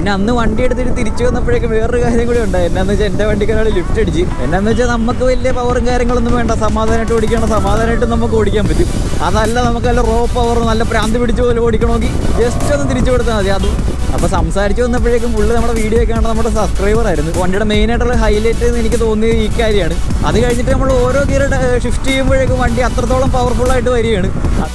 പിന്നെ അന്ന് വണ്ടി എടുത്തിട്ട് തിരിച്ചു വന്നപ്പോഴേക്കും വേറൊരു കാര്യം കൂടി ഉണ്ടായി എന്നാന്ന് വെച്ചാൽ എൻ്റെ വണ്ടിക്ക് ഒരാൾ ലിഫ്റ്റ് അടിച്ച് എന്നാന്ന് വെച്ചാൽ നമുക്ക് വലിയ പവറും കാര്യങ്ങളൊന്നും വേണ്ട സമാധാനമായിട്ട് ഓടിക്കണം സമാധാനമായിട്ട് നമുക്ക് ഓടിക്കാൻ പറ്റും അതല്ല നമുക്ക് നല്ല റോ പവർ നല്ല പ്രാന്ത് പിടിച്ച പോലെ ഓടിക്കണമെങ്കിൽ ജസ്റ്റ് ഒന്ന് തിരിച്ചു കൊടുത്താൽ മതി അതും അപ്പോൾ സംസാരിച്ച് വന്നപ്പോഴേക്കും പുള്ളി നമ്മുടെ വീഡിയോ ഒക്കെ കാണുന്ന നമ്മുടെ സബ്സ്ക്രൈബർ ആയിരുന്നു വണ്ടിയുടെ മെയിൻ ആയിട്ടുള്ള ഹൈലൈറ്റ് എന്ന് എനിക്ക് തോന്നിയത് ഈ കാര്യമാണ് അത് കഴിഞ്ഞിട്ട് നമ്മൾ ഓരോ ഗിയർ ഷിഫ്റ്റ് ചെയ്യുമ്പോഴേക്കും വണ്ടി അത്രത്തോളം പവർഫുൾ ആയിട്ട് വരികയാണ്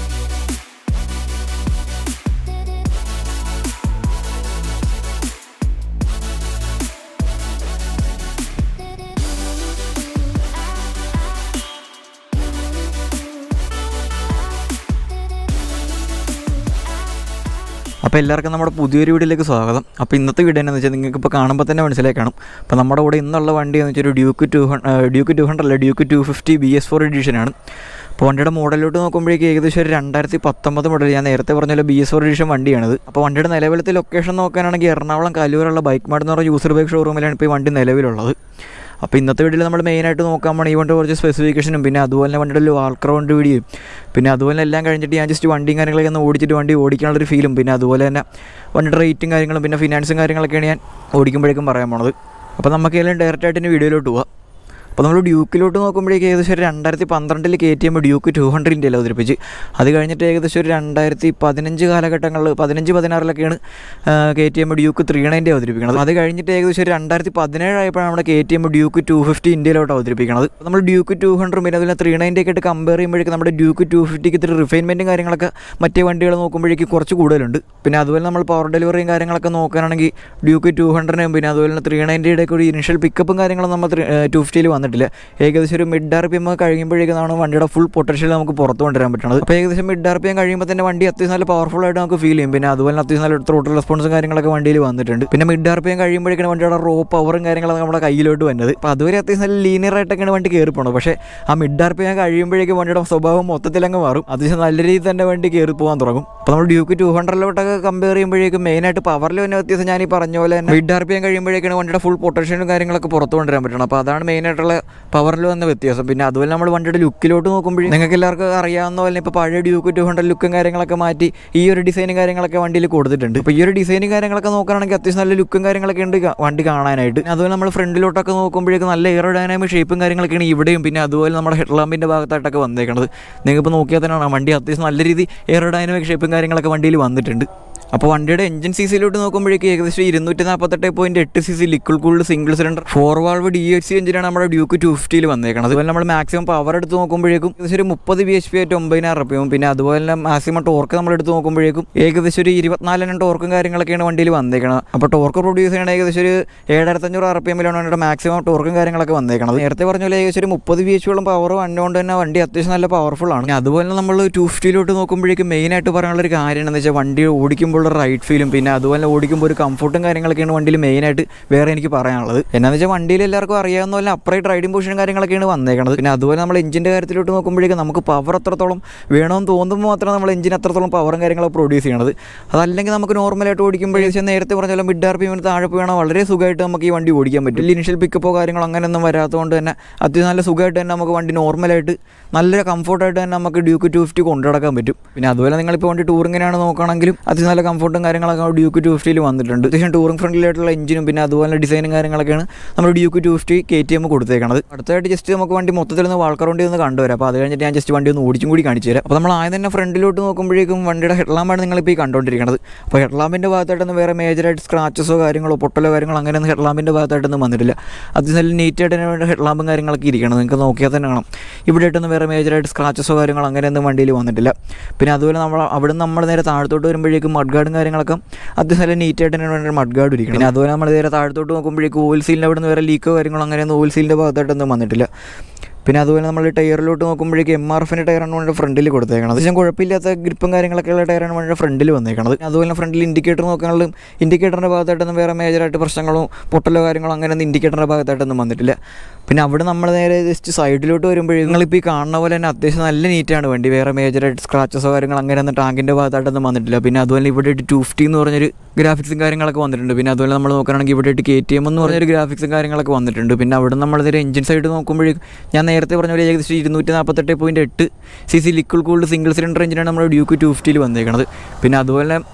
അപ്പോൾ എല്ലാവർക്കും നമ്മുടെ പുതിയൊരു വീഡിയോയിലേക്ക് സ്വാഗതം അപ്പോൾ ഇന്നത്തെ വീഡിയോ എന്താണെന്ന് വെച്ചാൽ നിങ്ങൾക്ക് ഇപ്പോൾ കാണുമ്പോൾ തന്നെ മനസ്സിലായി കാണും അപ്പോൾ നമ്മുടെ കൂടെ ഇന്നുള്ള വണ്ടി എന്ന് വെച്ചാൽ ഒരു Duke two Duke two hundred അല്ല Duke two fifty B S four എഡിഷനാണ് അപ്പോൾ വണ്ടിയുടെ മോഡലിലോട്ട് നോക്കുമ്പോഴേക്ക് ഏകദേശം ഒരു രണ്ടായിരത്തി പത്തൊമ്പത് മോഡൽ ഞാൻ നേരത്തെ പറഞ്ഞ ബി എസ് ഫോർ എഡിഷൻ വണ്ടിയാണിത് അപ്പോൾ വണ്ടിയുടെ നിലവിലത്തെ ലൊക്കേഷൻ നോക്കാനാണെങ്കിൽ എറണാകുളം കല്ലൂരുള്ള ബൈക്ക് മാർട്ട് എന്ന് പറഞ്ഞ യൂസർ ബൈക്ക് ഷോറൂമിലാണ് ഇപ്പോൾ ഈ വണ്ടി നിലവിലുള്ളത് അപ്പോൾ ഇന്നത്തെ വീഡിയോയിൽ നമ്മൾ മെയിനായിട്ട് നോക്കാൻ പോകണം ഈ വണ്ടി കുറച്ച് സ്പെസിഫിക്കേഷനും പിന്നെ അതുപോലെ തന്നെ വണ്ടിയുടെ ഒരു വാൾക്രൗണ്ട് വീഡിയോയും പിന്നെ അതുപോലെ എല്ലാം കഴിഞ്ഞിട്ട് ഞാൻ ജസ്റ്റ് വണ്ടിയും കാര്യങ്ങളൊക്കെ ഒന്ന് ഓടിച്ചിട്ട് വണ്ടി ഓടിക്കാനുള്ളൊരു ഫീലും പിന്നെ അതുപോലെ തന്നെ വണ്ടിയുടെ റേറ്റും കാര്യങ്ങളും പിന്നെ ഫിനാൻസും കാര്യങ്ങളൊക്കെയാണ് ഞാൻ ഓടിക്കുമ്പോഴേക്കും പറയാൻ പോണത് അപ്പോൾ നമുക്ക് എല്ലാം ഡയറക്റ്റ് ആയിട്ട് ഇനി വീഡിയോയിലോട്ട് പോവാം അപ്പോൾ നമ്മൾ ഡ്യൂക്കിലോട്ട് നോക്കുമ്പോഴേക്ക് ഏകദേശം ഒരു രണ്ടായിരത്തി പന്ത്രണ്ടിൽ K T M Duke two hundred ഇന്ത്യയിൽ അവതരിപ്പിച്ച് അത് കഴിഞ്ഞിട്ട് ഏകദേശം ഒരു രണ്ടായിരത്തി പതിനഞ്ച് കാലഘട്ടങ്ങളിൽ പതിനഞ്ച് പതിനാറിലൊക്കെയാണ് K T M Duke three ninety അവതരിപ്പിക്കുന്നത് അത് കഴിഞ്ഞിട്ട് ഏകദേശം ഒരു രണ്ടായിരത്തി പതിനേഴായപ്പോഴാണ് നമ്മുടെ K T M Duke two fifty ഇന്ത്യയിലോട്ട് അവതരിപ്പിക്കുന്നത് അപ്പോൾ നമ്മൾ ഡ്യൂക്ക് ടു ഹൺഡ്രഡ് പിന്നെ അതുപോലെ ത്രീ നയൻറ്റി ഒക്കെ ആയിട്ട് കമ്പയർ ചെയ്യുമ്പോഴേക്കും നമ്മുടെ ഡ്യൂക്ക് ടു ഫിഫ്റ്റിക്ക് ഇത്തിരി റിഫൈൻമെൻറ്റും കാര്യങ്ങളൊക്കെ മറ്റേ വണ്ടികൾ നോക്കുമ്പോഴേക്കും കുറച്ച് കൂടുതലുണ്ട് പിന്നെ അതുപോലെ നമ്മൾ പവർ ഡെലിവറിയും കാര്യങ്ങളൊക്കെ നോക്കുകയാണെങ്കിൽ ഡ്യൂക്ക് ടു ഹൺഡ്രഡിനും പിന്നെ അതുപോലെ തന്നെ ത്രീ നയൻറ്റിയുടെ ഒക്കെ ഒരു ഇനിഷ്യൽ പിക്കപ്പും കാര്യങ്ങളും നമ്മൾ ടു ഫിഫ്റ്റിയിൽ വന്നിട്ടില്ല ഏകദേശം ഒരു മിഡ് ആർ പി എം കഴിയുമ്പോഴേക്കാണ് വണ്ടിയുടെ ഫുൾ പൊട്ടൻഷ്യൽ നമുക്ക് പുറത്ത് കൊണ്ടുവരാൻ പറ്റുന്നത് അപ്പോൾ ഏകദേശം മിഡ് ആർ പി എം കഴിയുമ്പോൾ തന്നെ വണ്ടി അത്യാവശ്യം നല്ല പവർഫുൾ ആയിട്ട് നമുക്ക് ഫീൽ ചെയ്യും പിന്നെ അതുപോലെ അത്യാവശ്യം നല്ല ത്രോട്ടിൽ റെസ്പോൺസും കാര്യങ്ങളൊക്കെ വണ്ടിയിൽ വന്നിട്ടുണ്ട് പിന്നെ മിഡ് ആർ പി എം കഴിയുമ്പോഴേക്കാണ് വണ്ടിയുടെ റോ പവറും കാര്യങ്ങളൊക്കെ നമ്മുടെ കയ്യിലോട്ട് വന്നത് അപ്പോൾ അതുവരെ അത്യാവശ്യം നല്ല ലീനിയർ ആയിട്ടൊക്കെയാണ് വണ്ടി കയറി പോകുന്നത് പക്ഷേ ആ മിഡ് ആർ പി എം കഴിയുമ്പോഴേക്കും വണ്ടിയുടെ സ്വഭാവം മൊത്തത്തിലങ്ങ് മാറും അത്യാവശ്യം നല്ല രീതിയിൽ തന്നെ വണ്ടി കയറി പോകാൻ തുടങ്ങും അപ്പോൾ നമ്മൾ ഡ്യൂക്ക് ടു ഹൺഡ്രഡിലോട്ടൊക്കെ കമ്പയർ ചെയ്യുമ്പോഴേക്കും മെയിനായിട്ട് പവറിൽ തന്നെ വ്യത്യാസം ഞാൻ ഈ പറഞ്ഞ പോലെ തന്നെ മിഡ് ആർ പി എം കഴിയുമ്പോഴേക്കാണ് വണ്ടിയുടെ ഫുൾ പൊട്ടൻഷ്യലും കാര്യങ്ങളൊക്കെ പുറത്ത് കൊണ്ടുവരാൻ പറ്റണം അപ്പോൾ അതാണ് മെയിനായിട്ടുള്ള പവറിൽ വന്ന വ്യത്യാസം പിന്നെ അതുപോലെ നമ്മൾ വണ്ടിയുടെ ലുക്കിലോട്ട് നോക്കുമ്പോഴേ നിങ്ങൾക്ക് എല്ലാവർക്കും അറിയാവുന്ന പോലെ ഇപ്പോൾ പഴയ ഡ്യൂക്ക് ടു ഹൺഡ്രഡ് ലുക്കും കാര്യങ്ങളൊക്കെ മാറ്റി ഈ ഒരു ഡിസൈനും കാര്യങ്ങളൊക്കെ വണ്ടിയിൽ കൊടുത്തിട്ടുണ്ട് അപ്പോൾ ഈ ഒരു ഡിസൈനും കാര്യങ്ങളൊക്കെ നോക്കുകയാണെങ്കിൽ അത്യാവശ്യം നല്ല ലുക്കും കാര്യങ്ങളൊക്കെ ഉണ്ട് ക- വണ്ടി കാണാനായിട്ട് പിന്നെ അതുപോലെ നമ്മൾ ഫ്രണ്ടിലോട്ടൊക്കെ നോക്കുമ്പോഴേക്കും നല്ല എയറോഡൈനാമിക് ഷേപ്പും കാര്യങ്ങളൊക്കെയാണ് ഇവിടെയും പിന്നെ അതുപോലെ നമ്മുടെ ഹെഡ്ലാമ്പിൻ്റെ ഭാഗത്തായിട്ടൊക്കെ വന്നേക്കണത് നിങ്ങൾക്ക് ഇപ്പോൾ നോക്കിയാൽ തന്നെ കാണാം വണ്ടി അത്യാവശ്യം നല്ല രീതി എയറോഡൈനാമിക് ഷേപ്പും കാര്യങ്ങളൊക്കെ വണ്ടിയിൽ വന്നിട്ടുണ്ട് അപ്പോൾ വണ്ടിയുടെ എഞ്ചിൻ സി സിയിലോട്ട് നോക്കുമ്പോഴേക്കും ഏകദേശം ഇരുന്നൂറ്റി നാൽപ്പത്തെട്ട് പോയിന്റ് എട്ട് C C liquid cooled single cylinder four valve D H C എഞ്ചിനാണ് നമ്മുടെ ഡ്യൂക്ക് ടു ഫിഫ്റ്റിയിൽ വന്നേക്കുന്നത് അതുപോലെ നമ്മൾ മാക്സിമം പവർ എടുത്ത് നോക്കുമ്പോഴേക്കും ഏകദേശം ഒരു മുപ്പത് ബി എച്ച് പി ആയിട്ട് ഒമ്പതിനായിരം റുപ്യവും പിന്നെ അതുപോലെ തന്നെ മാക്സിമം ടോർക്ക് നമ്മൾ എടുത്ത് നോക്കുമ്പോഴേക്കും ഏകദേശം ഒരു ഇരുപത്തിനാലിനും ടോർക്കും കാര്യങ്ങളൊക്കെയാണ് വണ്ടിയിൽ വന്നേക്കുന്നത് അപ്പോൾ ടോർക്ക് പ്രൊഡ്യൂസ് ചെയ്യണ ഏകദേശം ഒരു ഏഴായിരത്തഞ്ഞൂറ് ആർ പി എമ്മിലാണ് വണ്ടിയുടെ മാക്സിമം ടോർക്കും കാര്യങ്ങളൊക്കെ വന്നേക്കുന്നത് നേരത്തെ പറഞ്ഞ പോലെ ഏകദേശം ഒരു മുപ്പത് ബി എച്ച് പിയോളം പവർ വന്നുകൊണ്ട് തന്നെ വണ്ടി അത്യാവശ്യം നല്ല പവർഫുൾ ആണ് പിന്നെ അതുപോലെ തന്നെ നമ്മൾ ടു ഫിഫ്റ്റിയിലോട്ട് നോക്കുമ്പോഴേക്കും മെയിനായിട്ട് പറയാനുള്ള ഒരു കാര്യം എന്താണെന്ന് വെച്ചാൽ വണ്ടി ഓടിക്കുമ്പോൾ റൈഡ് ഫീലും പിന്നെ അതുപോലെ ഓടിക്കുമ്പോൾ ഒരു കംഫർട്ടും കാര്യങ്ങളൊക്കെയാണ് വണ്ടിയിൽ മെയിനായിട്ട് വേറെ എനിക്ക് പറയാനുള്ളത് എന്നാന്ന് വെച്ചാൽ വണ്ടിയിൽ എല്ലാവർക്കും അറിയാവുന്ന പോലെ അപ്രൈറ്റ് റൈഡിംഗ് പൊസിഷൻ കാര്യങ്ങളൊക്കെയാണ് വന്നേക്കുന്നത് പിന്നെ അതുപോലെ നമ്മൾ എഞ്ചിൻ്റെ കാര്യത്തിലോട്ട് നോക്കുമ്പോഴേക്കും നമുക്ക് പവർ എത്രത്തോളം വേണമെന്ന് തോന്നുമ്പോൾ മാത്രമേ നമ്മൾ എഞ്ചിൻ അത്രത്തോളം പവറും കാര്യങ്ങളൊക്കെ പ്രൊഡ്യൂസ് ചെയ്യണത് അതല്ലെങ്കിൽ നമുക്ക് നോർമലായിട്ട് ഓടിക്കുമ്പോഴേക്കും നേരത്തെ പറഞ്ഞ പോലെ മിഡ് ആർ പി എമ്മിന് താഴെ പോയാൽ വളരെ സുഖമായിട്ട് നമുക്ക് ഈ വണ്ടി ഓടിക്കാൻ പറ്റും ഇനിഷ്യൽ പിക്കപ്പോ കാര്യങ്ങളോ അങ്ങനെയൊന്നും വരാത്തതുകൊണ്ട് തന്നെ അത്യാവശ്യം നല്ല സുഖമായിട്ട് തന്നെ നമുക്ക് വണ്ടി നോർമലായിട്ട് നല്ല കംഫർട്ടായിട്ട് തന്നെ നമുക്ക് ഡ്യൂക്ക് ടു ഫിഫ്റ്റി കൊണ്ടു നടക്കാൻ പറ്റും പിന്നെ അതുപോലെ നിങ്ങളിപ്പോൾ വണ്ടി ടൂറിങ്ങിനാണ് നോക്കുകയാണെങ്കിലും അത്യാവശ്യം നല്ല കംഫർട്ടും കാര്യങ്ങളൊക്കെ ഡ്യൂക്ക് ടു ഫിഫ്റ്റിയിൽ വന്നിട്ടുണ്ട് അത്യാവശ്യം ടൂറിംഗ് ഫ്രണ്ട്ലിയായിട്ടുള്ള എഞ്ചിനും പിന്നെ അതുപോലെ ഡിസൈനും കാര്യങ്ങളൊക്കെയാണ് നമ്മൾ Duke two fifty K T M കൊടുത്തേക്കണത് അടുത്തായിട്ട് ജസ്റ്റ് നമുക്ക് വണ്ടി മൊത്തത്തിൽ ഒന്ന് വാൾക്കറൗണ്ടി ഒന്ന് കണ്ടുവരാം അപ്പോൾ അത് കഴിഞ്ഞിട്ട് ഞാൻ ജസ്റ്റ് വണ്ടി ഒന്ന് ഓടിച്ചും കൂടി കാണിച്ചു തരാം അപ്പോൾ നമ്മൾ ആദ്യം തന്നെ ഫ്രണ്ടിലോട്ട് നോക്കുമ്പോഴേക്കും വണ്ടിയുടെ ഹെഡ്ലാമ്പാണ് നിങ്ങളിപ്പോൾ ഈ കണ്ടുകൊണ്ടിരിക്കുന്നത് അപ്പോൾ ഹെഡ്ലാമ്പിൻ്റെ ഭാഗത്തായിട്ടൊന്നും വേറെ മേജറായിട്ട് സ്ക്രാച്ചസോ കാര്യങ്ങളോ പൊട്ടലോ കാര്യങ്ങളോ അങ്ങനെയൊന്നും ഹെഡ്ലാമ്പിൻ്റെ ഭാഗത്തായിട്ടൊന്നും വന്നിട്ടില്ല അത് നല്ല നീറ്റായിട്ട് തന്നെ വേണ്ട ഹെഡ്ലാമ്പും കാര്യങ്ങളൊക്കെ ഇരിക്കണം നിങ്ങൾക്ക് നോക്കിയാൽ തന്നെ കാണാം ഇവിടെ ആയിട്ടൊന്നും വേറെ മേജറായിട്ട് സ്ക്രാച്ചസോ കാര്യങ്ങളോ അങ്ങനെയൊന്നും വണ്ടിയിൽ വന്നിട്ടില്ല പിന്നെ അതുപോലെ നമ്മൾ അവിടെ നമ്മൾ നേരെ താഴത്തോട്ട് വരുമ്പോഴേക്കും മഡ് ഗാർഡും കാര്യങ്ങളൊക്കെ അത്യാവശ്യം നല്ല നീറ്റായിട്ട് തന്നെ വേണ്ട മഡ് ഗാർഡ് ഇരിക്കണം പിന്നെ അതുപോലെ നമ്മൾ നേരെ താഴത്തോട്ട് നോക്കുമ്പോഴേക്കും ഓയിൽ സീലിൻ്റെ അവിടെ നിന്ന് വേറെ ലീക്കോ കാര്യങ്ങളോ അങ്ങനെയൊന്നും ഓയിൽ സീലിൻ്റെ ഭാഗത്തായിട്ടൊന്നും വന്നിട്ടില്ല പിന്നെ അതുപോലെ നമ്മൾ ടയറിലോട്ട് നോക്കുമ്പോഴേക്കും എം ആർ എഫിൻ്റെ ടയറാണ് വേണ്ടി ഫ്രണ്ടിൽ കൊടുത്തേക്കണം അത്യാവശ്യം കുഴപ്പമില്ലാത്ത ഗ്രിപ്പും കാര്യങ്ങളൊക്കെ ഉള്ള ടയറാണ് വേണ്ടി ഫ്രണ്ടിൽ വന്നേക്കണത് അതുപോലെ തന്നെ ഫ്രണ്ടിൽ ഇൻഡിക്കേറ്റർ നോക്കാനുള്ള ഇൻഡിക്കേറ്ററിൻ്റെ ഭാഗത്തായിട്ടൊന്നും വേറെ മേജറായിട്ട് പ്രശ്നങ്ങളോ പൊട്ടലോ കാര്യങ്ങളോ അങ്ങനെയൊന്നും ഇൻഡിക്കേറ്ററിൻ്റെ ഭാഗത്തായിട്ടൊന്നും വന്നിട്ടില്ല പിന്നെ അവിടെ നമ്മൾ നേരെ ജസ്റ്റ് സൈഡിലോട്ട് വരുമ്പോഴേക്കും നിങ്ങളിപ്പോൾ ഈ കാണുന്ന പോലെ തന്നെ അത്യാവശ്യം നല്ല നീറ്റാണ് വണ്ടി വേറെ മേജറായിട്ട് സ്ക്രാച്ചസോ കാര്യങ്ങൾ അങ്ങനെയൊന്നും ടാങ്കിൻ്റെ ഭാഗത്തായിട്ടൊന്നും വന്നിട്ടില്ല പിന്നെ അതുപോലെ ഇവിടെ ഇട്ട് ടു ഫിഫ്റ്റി എന്ന് പറഞ്ഞൊരു ഗ്രാഫിക്സും കാര്യങ്ങളൊക്കെ വന്നിട്ടുണ്ട് പിന്നെ അതുപോലെ നമ്മൾ നോക്കുകയാണെങ്കിൽ ഇവിടെ ഇട്ട് കെ ടി എം എന്ന് പറഞ്ഞൊരു ഗ്രാഫിക്സും കാര്യങ്ങളൊക്കെ വന്നിട്ടുണ്ട് പിന്നെ അവിടെ നമ്മൾ നേരെ എഞ്ചിൻ സൈഡ് നോക്കുമ്പോഴേക്കും ഞാൻ നേരത്തെ പറഞ്ഞ പോലെ ഏകദേശം ഇരുന്നൂറ്റി നാൽപ്പത്തെട്ട് പോയിൻറ്റ് എട്ട് C C liquid cooled single cylinder എഞ്ചിനാണ് നമ്മുടെ ഡ്യൂക്ക് ടു ഫിഫ്റ്റിയിൽ വന്നേക്കണത് പിന്നെ അതുപോലെ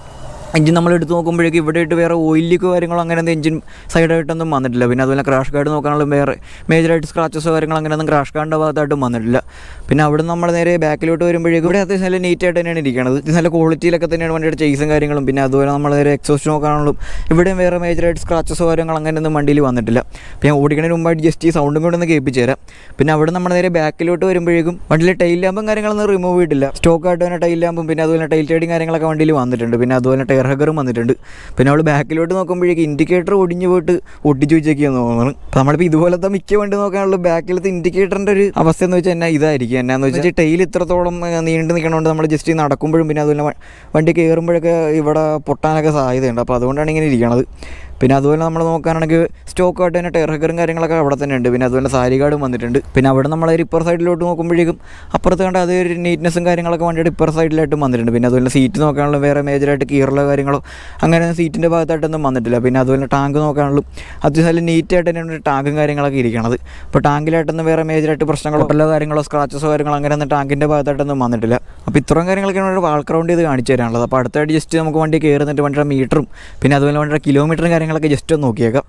എഞ്ചിൻ നമ്മൾ എടുത്ത് നോക്കുമ്പോഴേക്കും ഇവിടെ ആയിട്ട് വേറെ ഓയിലിക്കോ കാര്യങ്ങളോ അങ്ങനെ ഒന്നും എഞ്ചിൻ സൈഡായിട്ടൊന്നും വന്നിട്ടില്ല പിന്നെ അതുപോലെ ക്രാഷ് ഗാർഡ് നോക്കാനുള്ള വേറെ മേജറായിട്ട് സ്ക്രാച്ചസോ കാര്യങ്ങളോ അങ്ങനെയൊന്നും ക്രാഷ് ഗാർഡിൻ്റെ ഭാഗത്തായിട്ടും വന്നിട്ടില്ല പിന്നെ അവിടെ നമ്മൾ നേരെ ബാക്കിലോട്ട് വരുമ്പോഴേക്കും ഇവിടെ അത്യാവശ്യം നല്ല നീറ്റായിട്ട് തന്നെയാണ് ഇരിക്കുന്നത് ഇത് നല്ല ക്വാളിറ്റിയിലൊക്കെ തന്നെയാണ് വണ്ടിയുടെ ചേസും കാര്യങ്ങളും പിന്നെ അതുപോലെ നമ്മൾ നേരെ എക്സോസ്റ്റ് നോക്കാനുള്ളൂ ഇവിടെയും വേറെ മേജറായിട്ട് സ്ക്രാച്ചസോ കാര്യങ്ങൾ അങ്ങനെയൊന്നും വണ്ടിയിൽ വന്നിട്ടില്ല അപ്പോൾ ഞാൻ ഓടിക്കുന്നതിന് മുമ്പായിട്ട് ജസ്റ്റ് ഈ സൗണ്ടും കൂടെ ഒന്ന് കേൾപ്പിച്ച് തരാം പിന്നെ അവിടെ നമ്മൾ നേരെ ബാക്കിലോട്ട് വരുമ്പോഴേക്കും വണ്ടിയിലെ ടൈൽ ലാമ്പും കാര്യങ്ങളൊന്നും റിമൂവ് ചെയ്തിട്ടില്ല സ്റ്റോക്കായിട്ട് തന്നെ ടൈൽ ലാമ്പും പിന്നെ അതുപോലെ ടൈൽ ടൈഡിങ് കാര്യങ്ങളൊക്കെ വണ്ടിയിൽ വന്നിട്ടുണ്ട് പിന്നെ അതുപോലെ ടയർ ഹഗറും വന്നിട്ടുണ്ട് പിന്നെ അവൾ ബാക്കിലോട്ട് നോക്കുമ്പോഴേക്കും ഇൻഡിക്കേറ്റർ ഒടിഞ്ഞു പോയിട്ട് ഒട്ടിച്ചു വെച്ചേക്കാന്ന് തോന്നുന്നു അപ്പോൾ നമ്മളിപ്പോൾ ഇതുപോലത്തെ മിക്ക വണ്ടി നോക്കാനുള്ള ബാക്കിലത്തെ ഇൻഡിക്കേറ്ററിൻ്റെ ഒരു അവസ്ഥ എന്ന് വെച്ചാൽ എന്നാ ഇതായിരിക്കും എന്നാന്ന് വെച്ചാൽ ടൈൽ ഇത്രത്തോളം ഏഹ്, നീണ്ടു നിൽക്കണോണ്ട് നമ്മൾ ജസ്റ്റ് നടക്കുമ്പോഴും പിന്നെ അതുപോലെ വ- വണ്ടി കയറുമ്പോഴൊക്കെ ഇവിടെ പൊട്ടാനൊക്കെ സാധ്യതയുണ്ട് അപ്പോൾ അതുകൊണ്ടാണ് ഇങ്ങനെ ഇരിക്കണത് പിന്നെ അതുപോലെ നമ്മൾ നോക്കുകയാണെങ്കിൽ സ്റ്റോക്കായിട്ട് തന്നെ ടയർ ഹഗറും കാര്യങ്ങളൊക്കെ അവിടെ തന്നെ ഉണ്ട് പിന്നെ അതുപോലെ സാരി ഗാർഡും വന്നിട്ടുണ്ട് പിന്നെ അവിടെ നമ്മൾ ഇപ്പർ സൈഡിലോട്ട് നോക്കുമ്പോഴേക്കും അപ്പുറത്ത് കണ്ട അതേ ഒരു നീറ്റ്നെസ്സും കാര്യങ്ങളൊക്കെ വണ്ടിയുടെ ഇപ്പർ സൈഡിലായിട്ടും വന്നിട്ടുണ്ട് പിന്നെ അതുപോലെ സീറ്റ് നോക്കാനുള്ള വേറെ മേജറായിട്ട് കീറുള്ള കാര്യങ്ങളോ അങ്ങനെ സീറ്റിൻ്റെ ഭാഗത്തായിട്ടൊന്നും വന്നിട്ടില്ല പിന്നെ അതുപോലെ ടാങ്ക് നോക്കാനുള്ളൂ അത്യാവശ്യം നല്ല നീറ്റായിട്ട് തന്നെയാണ് ടാങ്കും കാര്യങ്ങളൊക്കെ ഇരിക്കണത് ഇപ്പോൾ ടാങ്കിലായിട്ടൊന്നും വേറെ മേജറായിട്ട് പ്രശ്നങ്ങളോ ഒട്ടല്ലോ കാര്യങ്ങളോ സ്ക്രാച്ചസോ കാര്യങ്ങളോ അങ്ങനെ ഒന്നും ടാങ്കിൻ്റെ ഭാഗത്തായിട്ടൊന്നും വന്നിട്ടില്ല അപ്പോൾ ഇത്രയും കാര്യങ്ങളൊക്കെയാണ് ഒരു വാൾക്ക് റൗണ്ട് ചെയ്ത് കാണിച്ചു തരാനുള്ളത് അപ്പോൾ അടുത്തായിട്ട് ജസ്റ്റ് നമുക്ക് വണ്ടി കയറുന്നിട്ട് വണ്ടിയുടെ മീറ്ററും പിന്നെ അതുപോലെ വണ്ടിയുടെ കിലോമീറ്ററും കാര്യങ്ങളൊക്കെ ജസ്റ്റ് ഒന്ന് നോക്കിയേക്കാം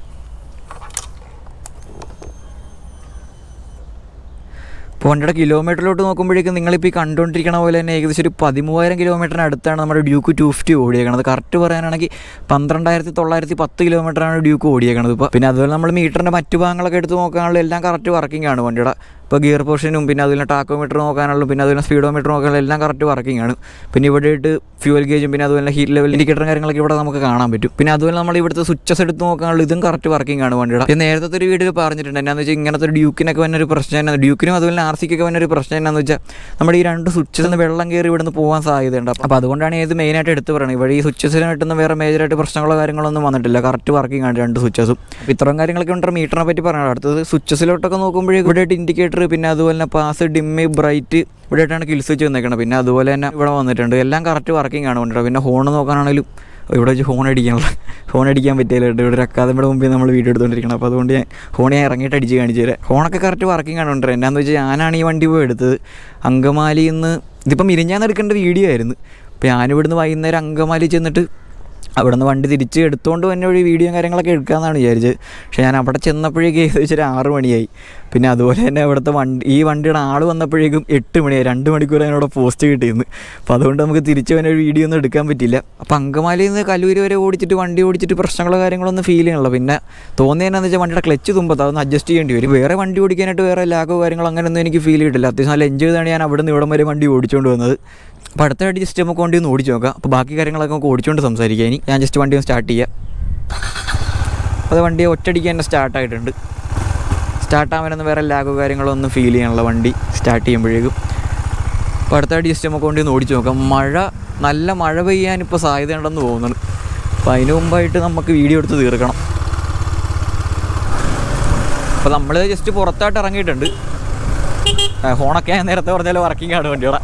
ഇപ്പോൾ വണ്ടിയുടെ കിലോമീറ്ററിലോട്ട് നോക്കുമ്പോഴേക്കും നിങ്ങളിപ്പോൾ ഈ കണ്ടുകൊണ്ടിരിക്കണ പോലെ തന്നെ ഏകദേശം ഒരു പതിമൂവായിരം കിലോമീറ്ററിന് അടുത്താണ് നമ്മുടെ ഡ്യൂക്ക് ടു ഫിഫ്റ്റി ഓടിയേക്കണത് കറക്റ്റ് പറയാനാണെങ്കിൽ പന്ത്രണ്ടായിരത്തി തൊള്ളായിരത്തി പത്ത് കിലോമീറ്ററാണ് ഡ്യൂക്ക് ഓടിയേക്കണത് ഇപ്പോൾ പിന്നെ അതുപോലെ നമ്മൾ മീറ്ററിൻ്റെ മറ്റു ഭാഗങ്ങളൊക്കെ എടുത്ത് നോക്കാനുള്ള എല്ലാം കറക്റ്റ് വർക്കിംഗ് ആണ് വണ്ടിയുടെ ഇപ്പോൾ ഗിയർ പൊസിഷനും പിന്നെ അതുപോലെ ടാക്കോമീറ്റർ നോക്കാനുള്ള പിന്നെ അതുപോലെ സ്പീഡോമീറ്റർ നോക്കാനുള്ള എല്ലാം കറക്റ്റ് വർക്കിംഗ് ആണ് പിന്നെ ഇവിടെ ആയിട്ട് ഫ്യൂൽ ഗേജും പിന്നെ അതുപോലെ ഹീറ്റ് ലെവൽ ഇൻഡിക്കേറ്ററും കാര്യങ്ങളൊക്കെ ഇവിടെ നമുക്ക് കാണാൻ പറ്റും പിന്നെ അതുപോലെ നമ്മൾ ഇവിടുത്തെ സ്വിച്ചസ് എടുത്ത് നോക്കാനുള്ള ഇതും കറക്റ്റ് വർക്കിംഗ് ആണ് വണ്ടിയുടെ പിന്നെ നേരത്തെ ഒരു വീഡിയോയിൽ പറഞ്ഞിട്ടുണ്ട് എന്നാന്ന് വെച്ചാൽ ഇങ്ങനത്തെ ഒരു ഡ്യൂക്കിനൊക്കെ വന്ന ഒരു പ്രശ്നം എന്നാണ് ഡ്യൂക്കിനും അതുപോലെ ആർ സിക്കൊക്കെ വന്ന ഒരു പ്രശ്നം എന്നാന്ന് വെച്ചാൽ നമ്മുടെ ഈ രണ്ട് സ്വിച്ചിൽ നിന്ന് വെള്ളം കയറി ഇവിടുന്ന് പോകാൻ സാധ്യതയുണ്ട് അപ്പോൾ അതുകൊണ്ടാണ് ഇത് മെയിനായിട്ട് എടുത്ത് പറയുന്നത് ഇവിടെ ഈ സ്വിച്ചസിന് കിട്ടുന്ന വേറെ മേജറായിട്ട് പ്രശ്നങ്ങളോ കാര്യങ്ങളൊന്നും വന്നിട്ടില്ല കറക്റ്റ് വർക്കിംഗ് ആണ് രണ്ട് സ്വിച്ചസും അപ്പോൾ ഇത്രയും കാര്യങ്ങളൊക്കെ ഉണ്ട് മീറ്ററിനെ പറ്റി പറയണം അടുത്തത് സ്വിച്ചസിലോട്ടൊക്കെ നോക്കുമ്പോഴേ ഇവിടെ ഇൻഡിക്കേറ്റർ പിന്നെ അതുപോലെ തന്നെ പാസ് ഡിമ്മി ബ്രൈറ്റ് ഇവിടെ ആയിട്ടാണ് കിൽ സ്വിച്ച് വന്നേക്കുന്നത് പിന്നെ അതുപോലെ തന്നെ ഇവിടെ വന്നിട്ടുണ്ട് എല്ലാം കറക്റ്റ് വർക്കിംഗ് ആണ് വണ്ടിയുടെ പിന്നെ ഹോൺ നോക്കാനാണെങ്കിലും ഇവിടെ വെച്ച് ഫോൺ അടിക്കാനുള്ള ഫോൺ അടിക്കാൻ പറ്റില്ല ഇവിടെ ഒരു അക്കാദമിയുടെ മുമ്പിൽ നമ്മൾ വീഡിയോ എടുത്തുകൊണ്ടിരിക്കണം അപ്പോൾ അതുകൊണ്ട് ഞാൻ ഫോൺ ഞാൻ ഇറങ്ങിയിട്ട് അടിച്ച് കാണിച്ചു തരാം ഫോണൊക്കെ കറക്റ്റ് വർക്കിംഗ് ആണ് ഉണ്ട് എന്നാന്ന് വെച്ചാൽ ഞാനാണ് ഈ വണ്ടി പോയി എടുത്തത് അങ്കമാലിയിൽ നിന്ന് ഇതിപ്പം ഇരിഞ്ഞാന്ന് എടുക്കേണ്ട വീഡിയോ ആയിരുന്നു അപ്പോൾ ഞാനിവിടുന്ന് വൈകുന്നേരം അങ്കമാലി ചെന്നിട്ട് അവിടെ നിന്ന് വണ്ടി തിരിച്ച് എടുത്തുകൊണ്ട് തന്നെ ഒരു വീഡിയോ കാര്യങ്ങളൊക്കെ എടുക്കാമെന്നാണ് വിചാരിച്ചത് പക്ഷേ ഞാൻ അവിടെ ചെന്നപ്പോഴേക്കും ഏകദേശം ഒരു ആറ് മണിയായി പിന്നെ അതുപോലെ തന്നെ ഇവിടുത്തെ വണ്ടി ഈ വണ്ടിയുടെ ആൾ വന്നപ്പോഴേക്കും എട്ട് മണിയായി രണ്ട് മണിക്കൂർ അതിനോട് പോസ്റ്റ് കിട്ടിയിരുന്നു അപ്പോൾ അതുകൊണ്ട് നമുക്ക് തിരിച്ച് വന്ന ഒരു വീഡിയോ ഒന്നും എടുക്കാൻ പറ്റില്ല അപ്പോൾ അങ്കമാലിയിൽ നിന്ന് കല്ലൂര് വരെ ഓടിച്ചിട്ട് വണ്ടി ഓടിച്ചിട്ട് പ്രശ്നങ്ങളോ കാര്യങ്ങളൊന്നും ഫീൽ ചെയ്യണല്ലോ പിന്നെ തോന്നിയതെന്നു വെച്ചാൽ വണ്ടിയുടെ ക്ലച്ച് തുമ്പത്ത് അതൊന്ന് അഡ്ജസ്റ്റ് ചെയ്യേണ്ടി വരും വേറെ വണ്ടി ഓടിക്കാനായിട്ട് വേറെ ലാഗോ കാര്യങ്ങളോ അങ്ങനെയൊന്നും എനിക്ക് ഫീൽ ചെയ്തിട്ടില്ല അത്യാവശ്യം നല്ല എൻജോയ് ചെയ്താണ് ഞാൻ അവിടെ നിന്ന് ഇവിടം വരെ വണ്ടി ഓടിച്ചുകൊണ്ട് വന്നത് അപ്പോൾ അടുത്തായിട്ട് ജസ്റ്റ് നമുക്ക് വണ്ടി ഒന്ന് ഓടിച്ച് നോക്കാം അപ്പോൾ ബാക്കി കാര്യങ്ങളൊക്കെ നമുക്ക് ഓടിച്ചുകൊണ്ട് സംസാരിക്കാം ഇനി ഞാൻ ജസ്റ്റ് വണ്ടി ഒന്ന് സ്റ്റാർട്ട് ചെയ്യാം അപ്പോൾ അത് വണ്ടി ഒറ്റയടിക്ക് തന്നെ സ്റ്റാർട്ടായിട്ടുണ്ട് സ്റ്റാർട്ടാവാനൊന്നും വേറെ ലാഗോ കാര്യങ്ങളോ ഒന്നും ഫീൽ ചെയ്യാനുള്ള വണ്ടി സ്റ്റാർട്ട് ചെയ്യുമ്പോഴേക്കും അപ്പോൾ അടുത്തായിട്ട് ജസ്റ്റ് നമുക്ക് വണ്ടി ഒന്ന് ഓടിച്ച് നോക്കാം മഴ നല്ല മഴ പെയ്യാൻ ഇപ്പോൾ സാധ്യതയുണ്ടെന്ന് തോന്നുന്നു അപ്പോൾ അതിന് മുമ്പായിട്ട് നമുക്ക് വീഡിയോ എടുത്ത് തീർക്കണം അപ്പോൾ നമ്മൾ ജസ്റ്റ് പുറത്തായിട്ട് ഇറങ്ങിയിട്ടുണ്ട് ആ, ഫോണൊക്കെ ഞാൻ നേരത്തെ പറഞ്ഞാൽ വർക്കിംഗ് ആണ് വണ്ടിയുടെ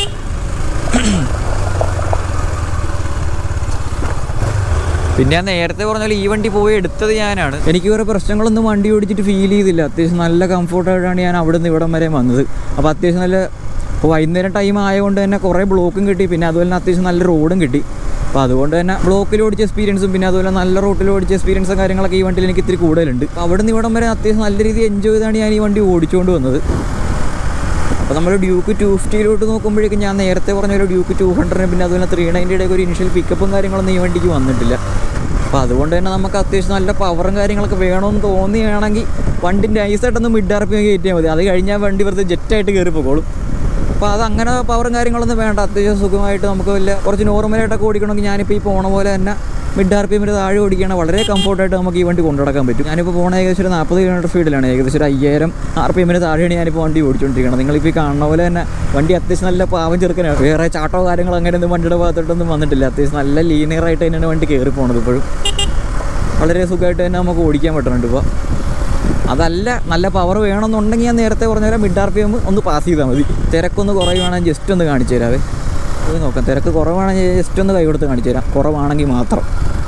പിന്നെ ഞാൻ നേരത്തെ പറഞ്ഞാൽ ഈ വണ്ടി പോയി എടുത്തത് ഞാനാണ് എനിക്ക് വേറെ പ്രശ്നങ്ങളൊന്നും വണ്ടി ഓടിച്ചിട്ട് ഫീൽ ചെയ്തില്ല അത്യാവശ്യം നല്ല കംഫർട്ടായിട്ടാണ് ഞാൻ അവിടെ നിന്ന് ഇവിടം വരെ വന്നത് അപ്പോൾ അത്യാവശ്യം നല്ല ഇപ്പോൾ വൈകുന്നേരം ടൈം ആയതുകൊണ്ട് തന്നെ കുറേ ബ്ലോക്കും കിട്ടി പിന്നെ അതുപോലെ തന്നെ അത്യാവശ്യം നല്ല റോഡും കിട്ടി അപ്പോൾ അതുകൊണ്ട് തന്നെ ബ്ലോക്കിൽ ഓടിച്ച എക്സ്പീരിയൻസും പിന്നെ അതുപോലെ നല്ല റോട്ടിൽ ഓടിച്ച എക്സ്പീരിയൻസും കാര്യങ്ങളൊക്കെ ഈ വണ്ടിയിൽ എനിക്ക് ഇത്തിരി കൂടുതലുണ്ട് അപ്പോൾ അവിടെ നിന്ന് ഇവിടം വരെ അത്യാവശ്യം നല്ല രീതിയിൽ എൻജോയ് ചെയ്താണ് ഞാൻ ഈ വണ്ടി ഓടിച്ചുകൊണ്ട് വന്നത് അപ്പോൾ നമ്മൾ ഡ്യൂക്ക് ടു ഫിഫ്റ്റിയിലോട്ട് നോക്കുമ്പോഴേക്കും ഞാൻ നേരത്തെ പറഞ്ഞ ഒരു ഡ്യൂക്ക് ടു ഹൺഡ്രഡിന് പിന്നെ അതുപോലെ ത്രീ നയൻറ്റിയുടെ ഒരു ഇനിഷ്യൽ പിക്കപ്പും കാര്യങ്ങളൊന്നും ഈ വണ്ടിക്ക് വന്നിട്ടില്ല അപ്പോൾ അതുകൊണ്ട് തന്നെ നമുക്ക് അത്യാവശ്യം നല്ല പവറും കാര്യങ്ങളൊക്കെ വേണമെന്ന് തോന്നിയാണെങ്കിൽ വണ്ടിൻ്റെ ഐസായിട്ടൊന്ന് മിഡ് ആർ പി കയറ്റിയാൽ മതി അത് കഴിഞ്ഞാൽ വണ്ടി വെറുതെ ജെറ്റായിട്ട് കയറി പോകോളും അപ്പോൾ അത് അങ്ങനെ പവറും കാര്യങ്ങളൊന്നും വേണ്ട അത്യാവശ്യം സുഖമായിട്ട് നമുക്ക് വല്ല കുറച്ച് നോർമലായിട്ടൊക്കെ ഓടിക്കണമെങ്കിൽ ഞാനിപ്പോൾ ഈ പോണ പോലെ തന്നെ മിഡ് ആർ പി എമ്മിൽ താഴെ ഓടിക്കുകയാണ് വളരെ കംഫർട്ടായിട്ട് നമുക്ക് ഈ വണ്ടി കൊണ്ടുനടക്കാൻ പറ്റും ഞാനിപ്പോൾ പോണ ഏകദേശം ഒരു നാൽപ്പത് കിലോമീറ്റർ സ്പീഡിലാണ് ഏകദേശം ഒരു അയ്യായിരം ആർ പി എമ്മിന് താഴെയാണ് ഞാനിപ്പോൾ വണ്ടി ഓടിച്ചുകൊണ്ടിരിക്കുന്നത് നിങ്ങളിപ്പോൾ ഈ കാണുന്ന പോലെ തന്നെ വണ്ടി അത്യാവശ്യം നല്ല പാവം ചെറുക്കനാണ് വേറെ ചാട്ടോ കാര്യങ്ങളോ അങ്ങനെയൊന്നും വണ്ടിയുടെ ഭാഗത്തോട്ടൊന്നും വന്നിട്ടില്ല അത്യാവശ്യം നല്ല ലീനിയറായിട്ട് തന്നെയാണ് വണ്ടി കയറി പോണത് ഇപ്പോഴും വളരെ സുഖമായിട്ട് തന്നെ നമുക്ക് ഓടിക്കാൻ പറ്റുന്നുണ്ട് ഇപ്പോൾ അതല്ല നല്ല പവർ വേണമെന്നുണ്ടെങ്കിൽ ഞാൻ നേരത്തെ പറഞ്ഞ പോലെ മിഡ് ആർ പി എം ഒന്ന് പാസ് ചെയ്താൽ മതി തിരക്കൊന്ന് കുറയുവാണെങ്കിൽ ജസ്റ്റ് ഒന്ന് കാണിച്ചു തരാവേ പോയി നോക്കാം തിരക്ക് കുറവാണെങ്കിൽ ജസ്റ്റ് ഒന്ന് കൈ കൊടുത്ത് കാണിച്ചു തരാം കുറവാണെങ്കിൽ മാത്രം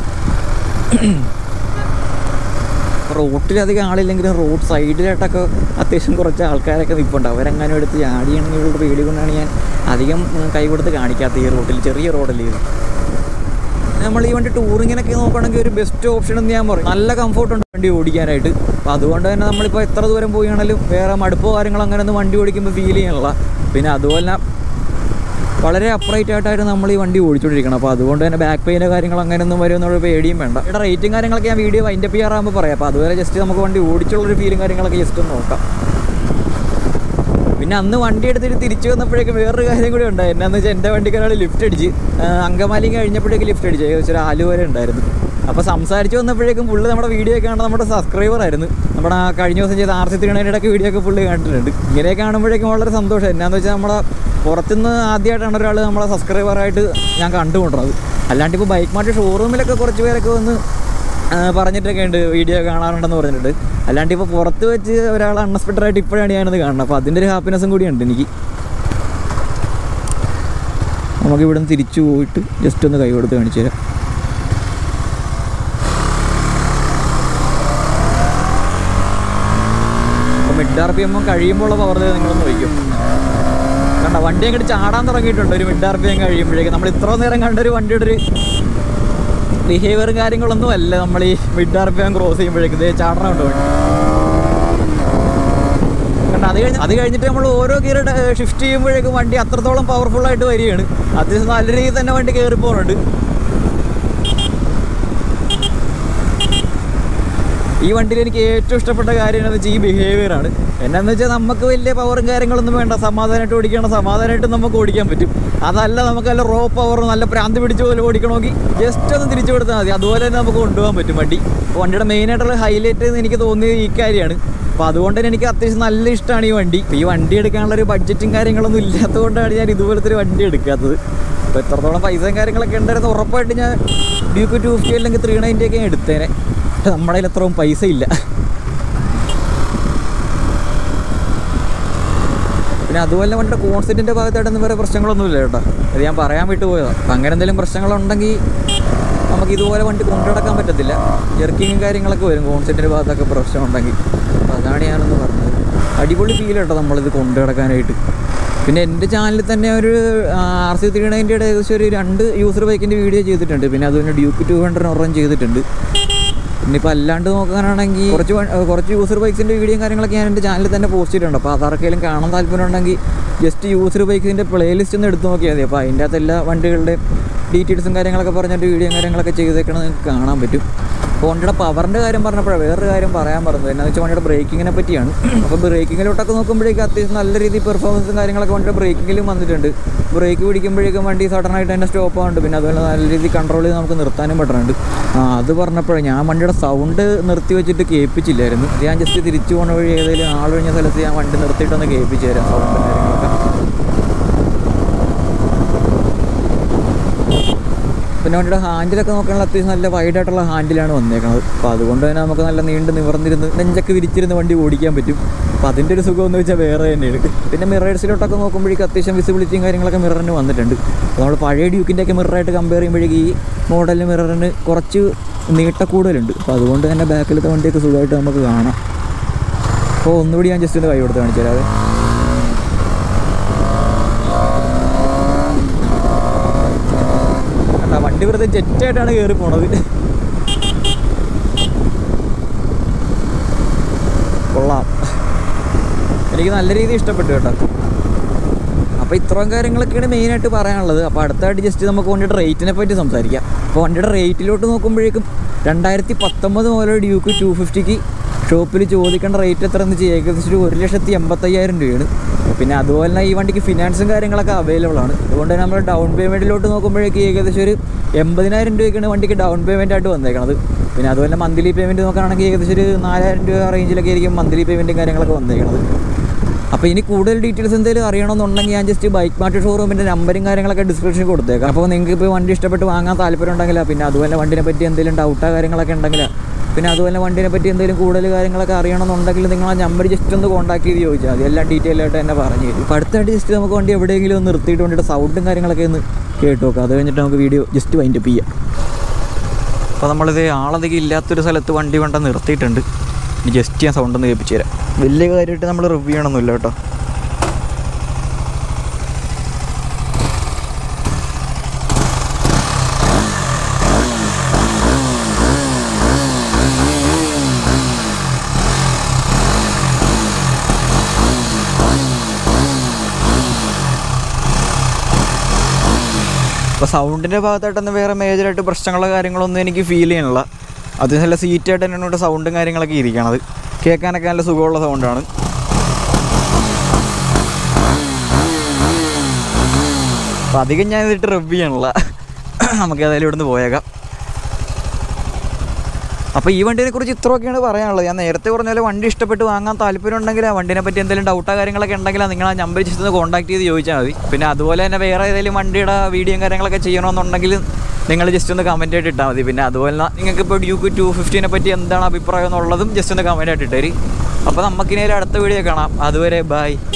റോട്ടിലധികം ആളില്ലെങ്കിലും റോഡ് സൈഡിലായിട്ടൊക്കെ അത്യാവശ്യം കുറച്ച് ആൾക്കാരൊക്കെ നിൽപ്പുണ്ട് അവരെങ്ങാനും എടുത്ത് ചാടിയാണെങ്കിലുള്ള പേടി കൊണ്ടാണ് ഞാൻ അധികം ഉം, കൈ കൊടുത്ത് കാണിക്കാത്ത ഈ റോട്ടിൽ ചെറിയ റോഡല്ലേ ഇത് നമ്മൾ ഈ വണ്ടി ടൂറിങ്ങിനൊക്കെ നോക്കുകയാണെങ്കിൽ ഒരു ബെസ്റ്റ് ഓപ്ഷൻ എന്ന് ഞാൻ പറയും നല്ല കംഫോർട്ട് ഉണ്ട് വണ്ടി ഓടിക്കാനായിട്ട് അപ്പോൾ അതുകൊണ്ട് തന്നെ നമ്മളിപ്പോൾ എത്ര ദൂരം പോവുകയാണെങ്കിലും വേറെ മടുപ്പോ കാര്യങ്ങളോ അങ്ങനെ ഒന്നും വണ്ടി ഓടിക്കുമ്പോൾ ഫീൽ ചെയ്യാനുള്ള പിന്നെ അതുപോലെ വളരെ അപ്രൈറ്റ് ആയിട്ടായിരുന്നു നമ്മൾ ഈ വണ്ടി ഓടിച്ചുകൊണ്ടിരിക്കണം അപ്പോൾ അതുകൊണ്ട് തന്നെ ബാക്ക് പെയിനോ കാര്യങ്ങളോ അങ്ങനെയൊന്നും വരുമെന്നുള്ള പേടിയും വേണ്ട ഇവിടെ റേറ്റും കാര്യങ്ങളൊക്കെ ഞാൻ വീഡിയോ വൈൻഡപ്പ് ചെയ്യാറാകുമ്പോൾ പറയാം അപ്പോൾ അതുവരെ ജസ്റ്റ് നമുക്ക് വണ്ടി ഓടിച്ചുള്ളൊരു ഫീലും കാര്യങ്ങളൊക്കെ ജസ്റ്റ് ഒന്ന് നോക്കാം പിന്നെ അന്ന് വണ്ടി എടുത്തിട്ട് തിരിച്ചു വന്നപ്പോഴേക്കും വേറൊരു കാര്യം കൂടി ഉണ്ടായി എന്നാന്ന് വെച്ചാൽ എൻ്റെ വണ്ടിക്ക് ഒരാൾ ലിഫ്റ്റ് അടിച്ച് ആ, അങ്കമാലി കഴിഞ്ഞപ്പോഴേക്കും ലിഫ്റ്റ് അടിച്ചു ഏകദേശം ഒരു ആലു വരെ ഉണ്ടായിരുന്നു അപ്പോൾ സംസാരിച്ച് വന്നപ്പോഴേക്കും പുള്ളി നമ്മുടെ വീഡിയോ ഒക്കെ കാണുന്നത് നമ്മുടെ സബ്സ്ക്രൈബർ ആയിരുന്നു നമ്മുടെ ആ കഴിഞ്ഞ ദിവസം ചെയ്ത ആർ സി തിരുവനന്തപുരമൊക്കെ വീഡിയോ ഒക്കെ പുള്ളി കണ്ടിട്ടുണ്ട് ഇങ്ങനെ കാണുമ്പോഴേക്കും വളരെ സന്തോഷം എന്നാന്ന് വെച്ചാൽ നമ്മളെ പുറത്തുനിന്ന് ആദ്യമായിട്ടാണ് ഒരാൾ നമ്മളെ സബ്സ്ക്രൈബറായിട്ട് ഞാൻ കണ്ടുകൊണ്ടിരുന്നത് അല്ലാണ്ട് ഇപ്പോൾ ബൈക്ക് മാർട്ട് ഷോറൂമിലൊക്കെ കുറച്ച് പേരൊക്കെ വന്ന് ആ, പറഞ്ഞിട്ടൊക്കെ ഉണ്ട് വീഡിയോ കാണാറുണ്ടെന്ന് പറഞ്ഞിട്ടുണ്ട് അല്ലാണ്ട് ഇപ്പോൾ പുറത്ത് വെച്ച് ഒരാൾ അൺഎക്സ്പെക്റ്റഡ് ആയിട്ട് ഇപ്പോഴാണ് ഞാനത് കാണുന്നത് അപ്പോൾ അതിൻ്റെ ഒരു ഹാപ്പിനെസ്സും കൂടിയുണ്ട് എനിക്ക് നമുക്ക് ഇവിടെ നിന്ന് തിരിച്ചു പോയിട്ട് ജസ്റ്റ് ഒന്ന് കൈ കൊടുത്ത് കാണിച്ചു തരാം അപ്പോൾ മിഡ് ആർ പി എം കഴിയുമ്പോൾ ഉള്ള പവർ നിങ്ങളൊന്ന് വയ്ക്കും കണ്ട വണ്ടി അങ്ങോട്ട് ചാടാൻ തുടങ്ങിയിട്ടുണ്ട് ഒരു മിഡ് ആർ പി എം കഴിയുമ്പോഴേക്കും നമ്മൾ ഇത്ര നേരം കണ്ടൊരു വണ്ടിയുടെ ഒരു ബിഹേവിയറും കാര്യങ്ങളൊന്നും അല്ല നമ്മൾ ഈ mid R P M cross ചെയ്യുമ്പോഴേക്കും ഇതേ ചാടണമുണ്ട് വണ്ടി കണ്ട അത് കഴിഞ്ഞ് അത് കഴിഞ്ഞിട്ട് നമ്മൾ ഓരോ ഗിയർ ഷിഫ്റ്റ് ചെയ്യുമ്പോഴേക്കും വണ്ടി അത്രത്തോളം പവർഫുൾ ആയിട്ട് വരികയാണ് അത്യാവശ്യം നല്ല രീതിയിൽ തന്നെ വണ്ടി കയറി പോകുന്നുണ്ട് ഈ വണ്ടിയിൽ എനിക്ക് ഏറ്റവും ഇഷ്ടപ്പെട്ട കാര്യം എന്താണെന്ന് വെച്ചാൽ ഈ ബിഹേവിയറാണ് എന്നാന്ന് വെച്ചാൽ നമുക്ക് വലിയ പവറും കാര്യങ്ങളൊന്നും വേണ്ട സമാധാനമായിട്ട് ഓടിക്കണം സമാധാനമായിട്ട് നമുക്ക് ഓടിക്കാൻ പറ്റും അതല്ല നമുക്ക് നല്ല റോ പവർ നല്ല പ്രാന്ത് പിടിച്ച പോലെ ഓടിക്കണമെങ്കിൽ ജസ്റ്റ് ഒന്ന് തിരിച്ചു കൊടുത്താൽ മതി അതുപോലെ തന്നെ നമുക്ക് കൊണ്ടുപോകാൻ പറ്റും വണ്ടി അപ്പോൾ വണ്ടിയുടെ മെയിനായിട്ടുള്ള ഹൈലൈറ്റ് എന്ന് എനിക്ക് തോന്നിയത് ഈ കാര്യമാണ് അപ്പോൾ അതുകൊണ്ട് തന്നെ എനിക്ക് അത്യാവശ്യം നല്ല ഇഷ്ടമാണ് ഈ വണ്ടി ഇപ്പോൾ ഈ വണ്ടി എടുക്കാനുള്ള ഒരു ബഡ്ജറ്റും കാര്യങ്ങളൊന്നും ഇല്ലാത്തതുകൊണ്ടാണ് ഞാൻ ഇതുപോലത്തെ ഒരു വണ്ടി എടുക്കാത്തത് അപ്പോൾ എത്രത്തോളം പൈസയും കാര്യങ്ങളൊക്കെ ഉണ്ടായിരുന്നു ഉറപ്പായിട്ട് ഞാൻ ഡ്യൂക്ക് ടു ഫിഫ്റ്റി അല്ലെങ്കിൽ ത്രീ നയൻറ്റി ഒക്കെ ഞാൻ എടുത്തേനെ പക്ഷെ നമ്മുടെ കയ്യിൽ അത്രയും പൈസ ഇല്ല പിന്നെ അതുപോലെ വണ്ടിയുടെ കോൺസെൻറ്റിൻ്റെ ഭാഗത്തായിട്ടൊന്നും വേറെ പ്രശ്നങ്ങളൊന്നുമില്ല കേട്ടോ അത് ഞാൻ പറയാൻ വിട്ടു പോയതാണ് അപ്പം അങ്ങനെ എന്തെങ്കിലും പ്രശ്നങ്ങളുണ്ടെങ്കിൽ നമുക്ക് ഇതുപോലെ വണ്ടി കൊണ്ടുനടക്കാൻ പറ്റത്തില്ല ജെർക്കിങ്ങും കാര്യങ്ങളൊക്കെ വരും കോൺസെൻറ്റിൻ്റെ ഭാഗത്തൊക്കെ പ്രശ്നമുണ്ടെങ്കിൽ അപ്പോൾ അതാണ് ഞാനൊന്ന് പറഞ്ഞത് അടിപൊളി ഫീൽ കേട്ടോ നമ്മളിത് കൊണ്ടു നടക്കാനായിട്ട് പിന്നെ എൻ്റെ ചാനലിൽ തന്നെ ഒരു ആർ സി ത്രീ നയൻറ്റിയുടെ ഏകദേശം ഒരു രണ്ട് യൂസർ ബൈക്കിൻ്റെ വീഡിയോ ചെയ്തിട്ടുണ്ട് പിന്നെ അതുപോലെ ഡ്യൂക്ക് ടു ഹൺഡ്രഡ് ഒരെണ്ണം ചെയ്തിട്ടുണ്ട് ഇനിയിപ്പോൾ അല്ലാണ്ട് നോക്കാനാണെങ്കിൽ കുറച്ച് വ- കുറച്ച് യൂസർ ബൈക്സിൻ്റെ വീഡിയോയും കാര്യങ്ങളൊക്കെ ഞാൻ എൻ്റെ ചാനലിൽ തന്നെ പോസ്റ്റ് ചെയ്തിട്ടുണ്ട് അപ്പോൾ അതാർക്കെങ്കിലും കാണാൻ താല്പര്യം ഉണ്ടെങ്കിൽ ജസ്റ്റ് യൂസർ ബൈക്കിൻ്റെ പ്ലേലിസ്റ്റ് ഒന്ന് എടുത്ത് നോക്കിയാൽ മതി അപ്പോൾ അതിൻ്റെ അകത്ത് എല്ലാ വണ്ടികളുടെയും ഡീറ്റെയിൽസും കാര്യങ്ങളൊക്കെ പറഞ്ഞിട്ട് വീഡിയോ കാര്യങ്ങളൊക്കെ ചെയ്തേക്കണം നിങ്ങൾക്ക് കാണാൻ പറ്റും അപ്പോൾ വണ്ടിയുടെ പവറിൻ്റെ കാര്യം പറഞ്ഞപ്പോഴാണ് വേറൊരു കാര്യം പറയാൻ പറഞ്ഞത് എന്നാന്ന് വെച്ചാൽ വണ്ടിയുടെ ബ്രേക്കിങ്ങിനെ പറ്റിയാണ് അപ്പോൾ ബ്രേക്കിങ്ങിലോട്ടൊക്കെ നോക്കുമ്പോഴേക്കും അത്യാവശ്യം നല്ല രീതിയിൽ പെർഫോമൻസും കാര്യങ്ങളൊക്കെ വണ്ടിയുടെ ബ്രേക്കിങ്ങിലും വന്നിട്ടുണ്ട് ബ്രേക്ക് പിടിക്കുമ്പോഴേക്കും വണ്ടി സഡനായിട്ട് തന്നെ സ്റ്റോപ്പ് ആവുന്നുണ്ട് പിന്നെ അതുപോലെ നല്ല രീതിയിൽ കൺട്രോൾ ചെയ്ത് നമുക്ക് നിർത്താനും പറ്റുന്നുണ്ട് ആ അത് പറഞ്ഞപ്പോഴാണ് ഞാൻ വണ്ടിയുടെ സൗണ്ട് നിർത്തി വെച്ചിട്ട് കേൾപ്പിച്ചില്ലായിരുന്നു അത് ഞാൻ ജസ്റ്റ് തിരിച്ചു പോണ വഴി ഏതെങ്കിലും ആളൊഴിഞ്ഞ സ്ഥലത്ത് ഞാൻ വണ്ടി നിർത്തിയിട്ടൊന്ന് കേൾപ്പിച്ചു തരാം സൗണ്ട് കാര്യങ്ങളൊക്കെ പിന്നെ വണ്ടിയുടെ ഹാൻഡിലൊക്കെ നോക്കുകയാണെങ്കിൽ അത്യാവശ്യം നല്ല വൈഡ് ആയിട്ടുള്ള ഹാൻഡിലാണ് വന്നേക്കുന്നത് അപ്പോൾ അതുകൊണ്ട് തന്നെ നമുക്ക് നല്ല നീണ്ട് നിവർന്നിരുന്ന് നെഞ്ചൊക്കെ വിരിച്ചിരുന്ന് വണ്ടി ഓടിക്കാൻ പറ്റും അപ്പോൾ അതിൻ്റെ ഒരു സുഖം എന്ന് വെച്ചാൽ വേറെ തന്നെയാണ് പിന്നെ മിറേഴ്സിലോട്ടൊക്കെ നോക്കുമ്പോഴേക്കും അത്യാവശ്യം വിസിബിലിറ്റിയും കാര്യങ്ങളൊക്കെ മിററിന് വന്നിട്ടുണ്ട് അപ്പോൾ നമ്മൾ പഴയ ഡ്യൂക്കിൻ്റെ ഒക്കെ മിററായിട്ട് കമ്പയർ ചെയ്യുമ്പോഴേക്കും ഈ മോഡലിന് മിററിന് കുറച്ച് നീട്ടക്കൂടുതലുണ്ട് അപ്പോൾ അതുകൊണ്ട് തന്നെ ബാക്കിലത്തെ വണ്ടിയൊക്കെ സുഖമായിട്ട് നമുക്ക് കാണാം അപ്പോൾ ഒന്നുകൂടി ഞാൻ ജസ്റ്റ് ഒന്ന് കൈ കൊടുത്ത് കാണിച്ചു തരാവേ കണ്ടാ വണ്ടി വെറുതെ ജെറ്റായിട്ടാണ് കയറി പോണത് കൊള്ളാം എനിക്ക് നല്ല രീതിയിൽ ഇഷ്ടപ്പെട്ടു കേട്ടോ അപ്പോൾ ഇത്രയും കാര്യങ്ങളൊക്കെയാണ് മെയിനായിട്ട് പറയാനുള്ളത് അപ്പോൾ അടുത്തായിട്ട് ജസ്റ്റ് നമുക്ക് വണ്ടിയുടെ റേറ്റിനെ പറ്റി സംസാരിക്കാം അപ്പോൾ വണ്ടിയുടെ റേറ്റിലോട്ട് നോക്കുമ്പോഴേക്കും രണ്ടായിരത്തി പത്തൊമ്പത് മുതൽ ഡ്യൂക്ക് ടു ഫിഫ്റ്റിക്ക് ഷോപ്പിൽ ചോദിക്കേണ്ട റേറ്റ് എത്ര എന്ന് വെച്ചാൽ ഏകദേശം ഒരു ഒരു ലക്ഷത്തി എൺപത്തയ്യായിരം രൂപയാണ് പിന്നെ അതുപോലെ തന്നെ ഈ വണ്ടിക്ക് ഫിനാൻസും കാര്യങ്ങളൊക്കെ അവൈലബിൾ ആണ് അതുകൊണ്ട് തന്നെ നമ്മൾ ഡൗൺ പേയ്മെൻറ്റിലോട്ട് നോക്കുമ്പോഴേക്ക് ഏകദേശം ഒരു എൺപതിനായിരം രൂപയ്ക്കാണ് വണ്ടിക്ക് ഡൗൺ പേയ്മെൻ്റ് ആയിട്ട് വന്നേക്കണത് പിന്നെ അതുപോലെ മന്ത്ലി പേയ്മെൻറ്റ് നോക്കുകയാണെങ്കിൽ ഏകദേശം ഒരു നാലായിരം രൂപ റേഞ്ചിലൊക്കെ ആയിരിക്കും മന്ത്ലി പേയ്മെൻറ്റും കാര്യങ്ങളൊക്കെ വന്നേക്കണത് അപ്പോൾ ഇനി കൂടുതൽ ഡീറ്റെയിൽസ് എന്തെങ്കിലും അറിയണമെന്നുണ്ടെങ്കിൽ ഞാൻ ജസ്റ്റ് ബൈക്ക് മാർട്ട് ഷോറൂമിൻ്റെ നമ്പറും കാര്യങ്ങളൊക്കെ ഡിസ്ക്രിപ്ഷനിൽ കൊടുത്തേക്കാം അപ്പോൾ നിങ്ങൾക്ക് ഇപ്പോൾ വണ്ടി ഇഷ്ടപ്പെട്ട് വാങ്ങാൻ താല്പര്യം ഉണ്ടെങ്കിൽ പിന്നെ അതുപോലെ വണ്ടിനെ പറ്റി എന്തെങ്കിലും ഡൗട്ടോ കാര്യങ്ങളൊക്കെ ഉണ്ടെങ്കിൽ പിന്നെ അതുപോലെ വണ്ടിനെ പറ്റി എന്തെങ്കിലും കൂടുതൽ കാര്യങ്ങളൊക്കെ അറിയണമെന്നുണ്ടെങ്കിൽ നിങ്ങൾ ആ നമ്പർ ജസ്റ്റ് ഒന്ന് കോൺടാക്ട് ചെയ്ത് ചോദിച്ചാൽ മതി എല്ലാം ഡീറ്റെയിൽ ആയിട്ട് തന്നെ പറഞ്ഞു തരും അപ്പോൾ അടുത്തായിട്ട് ജസ്റ്റ് നമുക്ക് വണ്ടി എവിടെയെങ്കിലും ഒന്ന് നിർത്തിയിട്ട് വണ്ടിയുടെ സൗണ്ടും കാര്യങ്ങളൊക്കെ ഒന്ന് കേട്ട് നോക്കാം അത് കഴിഞ്ഞിട്ട് നമുക്ക് വീഡിയോ ജസ്റ്റ് വൈൻഡപ്പ് ചെയ്യാം അപ്പോൾ നമ്മളിത് ആളധികം ഇല്ലാത്തൊരു സ്ഥലത്ത് വണ്ടി കൊണ്ട് നിർത്തിയിട്ടുണ്ട് ഇനി ജസ്റ്റ് ഞാൻ സൗണ്ട് ഒന്ന് കേൾപ്പിച്ചു തരാം വലിയ കാര്യമായിട്ട് നമ്മൾ റിവ്യൂ ചെയ്യണമൊന്നുമില്ല കേട്ടോ അപ്പോൾ സൗണ്ടിൻ്റെ ഭാഗത്തായിട്ടൊന്നും വേറെ മേജറായിട്ട് പ്രശ്നങ്ങളോ കാര്യങ്ങളൊന്നും എനിക്ക് ഫീൽ ചെയ്യണില്ല അത് നല്ല സീറ്റായിട്ട് തന്നെയാണ് ഇവിടെ സൗണ്ടും കാര്യങ്ങളൊക്കെ ഇരിക്കണത് കേൾക്കാനൊക്കെ നല്ല സുഖമുള്ള സൗണ്ടാണ് അപ്പോൾ അധികം ഞാൻ ഇതിട്ട് റബ്ബ് ചെയ്യണില്ല നമുക്ക് ഏതായാലും ഇവിടുന്ന് പോയേക്കാം അപ്പോൾ ഈ വണ്ടിനെ കുറിച്ച് ഇത്രയൊക്കെയാണ് പറയാനുള്ളത് ഞാൻ നേരത്തെ പറഞ്ഞ പോലെ വണ്ടി ഇഷ്ടപ്പെട്ട് വാങ്ങാൻ താല്പര്യം ഉണ്ടെങ്കിൽ ആ വണ്ടിനെ പറ്റി എന്തെങ്കിലും ഡൗട്ടോ കാര്യങ്ങളൊക്കെ ഉണ്ടെങ്കിൽ നിങ്ങൾ ആ നമ്പർ ജസ്റ്റ് ഒന്ന് കോൺടാക്ട് ചെയ്ത് ചോദിച്ചാൽ മതി പിന്നെ അതുപോലെ തന്നെ വേറെ ഏതെങ്കിലും വണ്ടിയുടെ വീഡിയോയും കാര്യങ്ങളൊക്കെ ചെയ്യണമെന്നുണ്ടെങ്കിൽ നിങ്ങൾ ജസ്റ്റ് ഒന്ന് കമൻറ്റ് ആയിട്ട് ഇട്ടാൽ മതി പിന്നെ അതുപോലെ തന്നെ നിങ്ങൾക്ക് ഇപ്പോൾ ഡ്യൂക്ക് ടു ഫിഫ്റ്റീനെ പറ്റി എന്താണ് അഭിപ്രായം എന്നുള്ളതും ജസ്റ്റ് ഒന്ന് കമൻറ്റ് ആയിട്ട് ഇട്ടേരി അപ്പോൾ നമുക്കിനി ഒരു അടുത്ത വീഡിയോ കാണാം അതുവരെ ബൈ